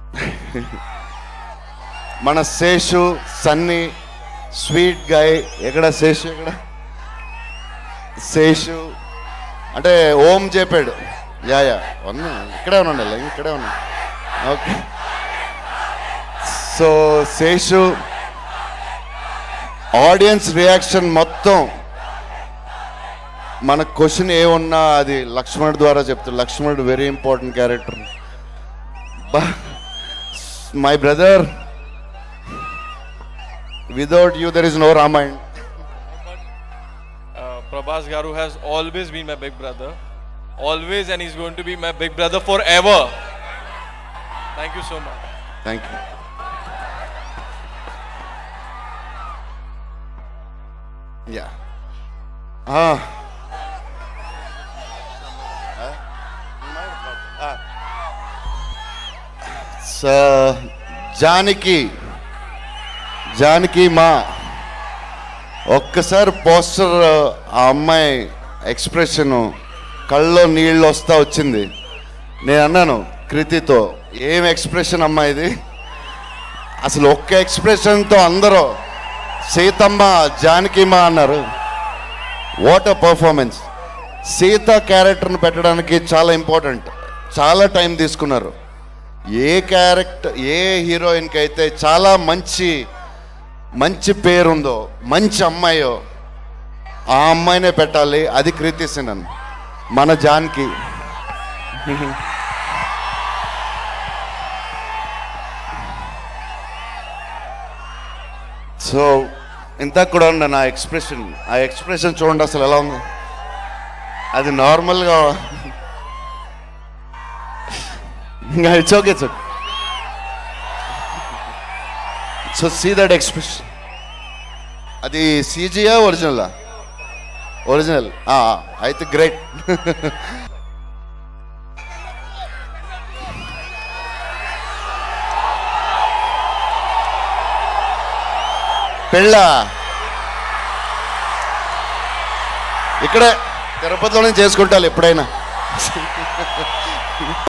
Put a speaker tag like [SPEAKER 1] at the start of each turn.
[SPEAKER 1] మన Seshu Sunny sweet guy ఎక్కడ శేషు ఎక్కడ శేషు అంటే ఓం చెప్పాడు యా యా ఉన్నా ఇక్కడే ఉన్నాడు ఇక్కడే ఉన్నా okay so Seshu audience reaction మొత్తం మన క్వశ్చన్ ఏ ఉన్నా అది లక్ష్మణుడు ద్వారా చెప్తాడు లక్ష్మణుడు వెరీ ఇంపార్టెంట్ క్యారెక్టర్ బా my brother without you there is no Ramayan
[SPEAKER 2] Uh, Prabhas Garu has always been my big brother. Always, and he's going to be my big brother forever. Thank you so much.
[SPEAKER 1] Thank you yeah Janaki Janaki మా ఒక్కసారి poster ఆ అమ్మాయి expression కళ్ళలో నీళ్ళు వస్తా వచ్చింది నేను అన్నాను కృతితో ఏం ఎక్స్ప్రెషన్ అమ్మా ఇది అసలు ఒక్క ఎక్స్ప్రెషన్తో అందరూ సీతమ్మ జానకిమ్మ అన్నారు వాట్ అ పర్ఫార్మెన్స్ సీత క్యారెక్టర్ని పెట్టడానికి చాలా ఇంపార్టెంట్ చాలా టైం తీసుకున్నారు ఏ క్యారెక్టర్ ఏ హీరోయిన్కి అయితే చాలా మంచి మంచి పేరుందో మంచి అమ్మాయో ఆ అమ్మాయినే పెట్టాలి అది కృతి సినన్ మన జాన్కి సో ఇంతకు కూడా ఉండ నా ఎక్స్ప్రెషన్ ఆ ఎక్స్ప్రెషన్ చూడండి అసలు ఎలా ఉంది అది నార్మల్గా ఇంకా it's okay sir so see that expression అది సీజీయా ఒరిజినలా ఒరిజినల్ అయితే గ్రేట్ పెళ్ళ ఇక్కడే తిరుపతిలోనే చేసుకుంటాను ఎప్పుడైనా